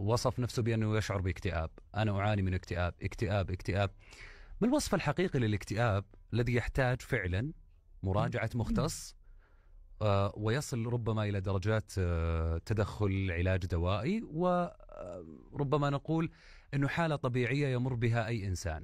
وصف نفسه بأنه يشعر باكتئاب أنا أعاني من اكتئاب اكتئاب اكتئاب ما الوصف الحقيقي للاكتئاب الذي يحتاج فعلا مراجعة مختص آه، ويصل ربما إلى درجات آه، تدخل علاج دوائي وربما نقول أنه حالة طبيعية يمر بها أي إنسان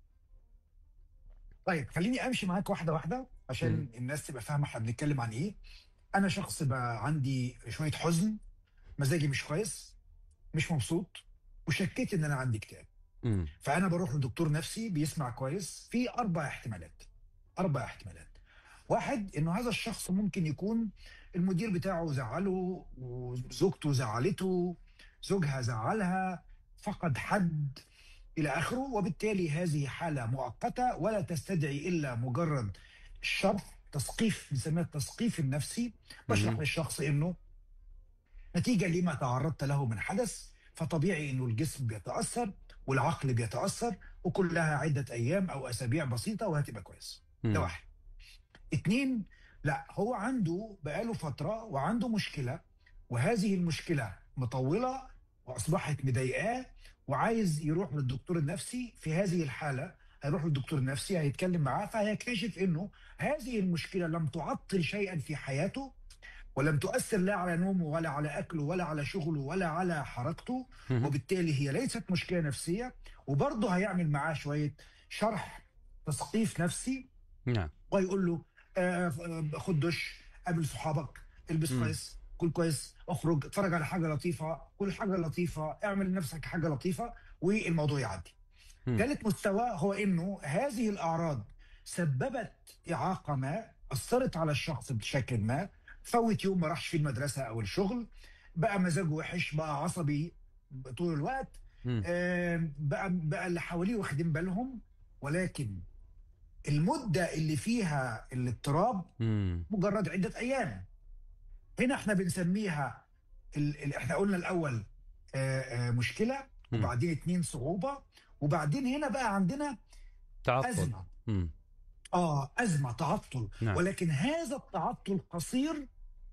طيب خليني امشي معاك واحده واحده عشان مم. الناس تبقى فاهمه احنا بنتكلم عن ايه انا شخص بقى عندي شويه حزن مزاجي مش كويس مش مبسوط وشكيت ان انا عندي اكتئاب مم. فانا بروح لدكتور نفسي بيسمع كويس في اربع احتمالات اربع احتمالات واحد انه هذا الشخص ممكن يكون المدير بتاعه زعله وزوجته زعلته زوجها زعلها فقد حد الى اخره وبالتالي هذه حاله مؤقته ولا تستدعي الا مجرد الشرح تثقيف بنسميها التثقيف النفسي بشرح مم. للشخص انه نتيجه لما تعرضت له من حدث فطبيعي انه الجسم بيتاثر والعقل بيتاثر وكلها عده ايام او اسابيع بسيطه وهتبقى كويس مم. ده واحد اتنين لا هو عنده بقاله فترة وعنده مشكلة وهذه المشكلة مطولة وأصبحت مضايقاه وعايز يروح للدكتور النفسي في هذه الحالة هيروح للدكتور النفسي هيتكلم معاه فهيكتشف انه هذه المشكلة لم تعطل شيئا في حياته ولم تؤثر لا على نومه ولا على اكله ولا على شغله ولا على حركته مم. وبالتالي هي ليست مشكله نفسيه وبرضه هيعمل معاه شويه شرح تثقيف نفسي نعم ويقول له آه، آه، خد دش قابل صحابك البس مم. كويس كل كويس اخرج اتفرج على حاجه لطيفه كل حاجه لطيفه اعمل لنفسك حاجه لطيفه والموضوع يعدي مم. ثالث مستوى هو انه هذه الاعراض سببت اعاقه ما اثرت على الشخص بشكل ما فوت يوم ما راحش فيه المدرسه او الشغل بقى مزاجه وحش بقى عصبي طول الوقت مم. آه، بقى بقى اللي حواليه واخدين بالهم ولكن المده اللي فيها الاضطراب مم. مجرد عده ايام هنا احنا بنسميها ال... ال... احنا قلنا الاول آه، آه، مشكله مم. وبعدين اتنين صعوبه وبعدين هنا بقى عندنا تعطل ازمه مم. اه ازمه تعطل نعم. ولكن هذا التعطل قصير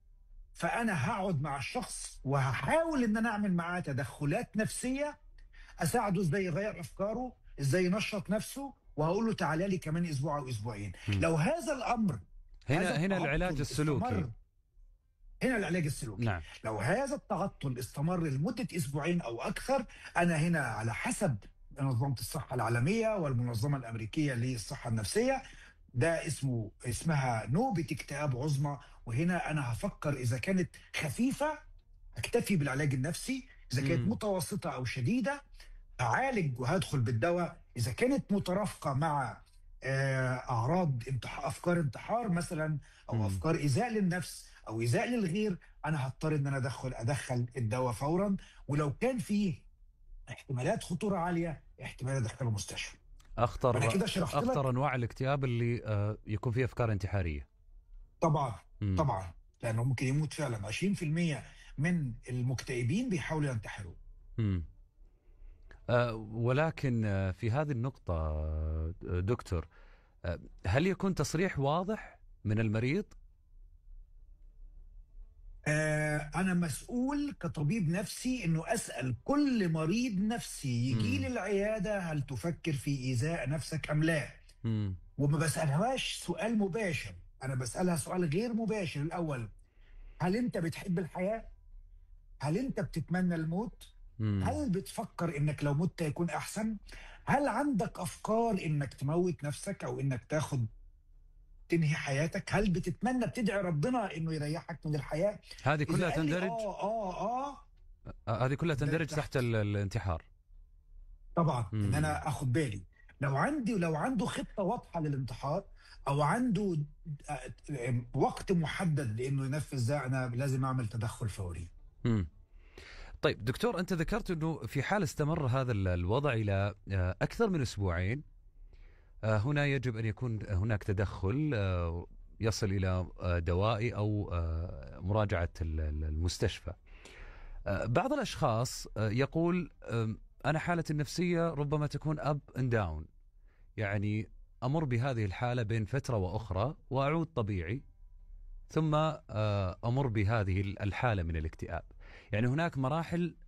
فانا هقعد مع الشخص وهحاول ان انا اعمل معاه تدخلات نفسيه اساعده ازاي يغير افكاره ازاي ينشط نفسه وهقول له تعالى لي كمان اسبوع او اسبوعين مم. لو هذا الامر هنا هذا هنا التعطل العلاج السلوكي استمر- هنا العلاج السلوكي نعم لو هذا التعطل استمر لمدة أسبوعين أو أكثر أنا هنا على حسب منظمة الصحة العالمية والمنظمة الأمريكية للصحة النفسية ده اسمه اسمها نوبة اكتئاب عظمى وهنا أنا هفكر إذا كانت خفيفة أكتفي بالعلاج النفسي إذا كانت مم. متوسطة أو شديدة أعالج وهدخل بالدواء إذا كانت مترافقة مع آه، أعراض انتح... أفكار انتحار مثلا أو مم. أفكار إيذاء للنفس او ايذاء للغير انا هضطر ان انا ادخل ادخل الدواء فورا ولو كان فيه احتمالات خطوره عاليه احتمال ادخله مستشفى اخطر أنا كده شرحت لك. اخطر انواع الاكتئاب اللي آه، يكون فيه افكار انتحاريه طبعا مم. طبعا لانه ممكن يموت فعلا 20% من المكتئبين بيحاولوا ينتحروا مم. آه، ولكن آه، في هذه النقطة آه، دكتور آه، هل يكون تصريح واضح من المريض؟ آه انا مسؤول كطبيب نفسي انه اسال كل مريض نفسي يجي مم. لي العياده هل تفكر في ايذاء نفسك ام لا مم. وما بسالهاش سؤال مباشر انا بسالها سؤال غير مباشر الاول هل انت بتحب الحياه هل انت بتتمنى الموت مم. هل بتفكر انك لو مت يكون احسن هل عندك افكار انك تموت نفسك او انك تاخد تنهي حياتك هل بتتمنى بتدعي ربنا انه يريحك من الحياه هذه إذا كلها قال لي تندرج اه اه اه آه، هذه كلها تندرج تندرج تحت. تحت ال- الانتحار طبعا مم. ان انا اخد بالي لو عندي لو عنده خطه واضحه للانتحار او عنده آه، آه، وقت محدد لانه ينفذ ده انا لازم اعمل تدخل فوري مم. طيب دكتور انت ذكرت انه في حال استمر هذا ال- الوضع الى آه، اكثر من اسبوعين آه، هنا يجب ان يكون هناك تدخل آه، يصل الى آه، دوائي او آه، مراجعه ال- ال- المستشفى. آه، بعض الاشخاص آه، يقول آم، انا حالتي النفسيه ربما تكون اب اند داون يعني امر بهذه الحاله بين فتره واخرى واعود طبيعي ثم آه، امر بهذه الحاله من الاكتئاب. يعني هناك مراحل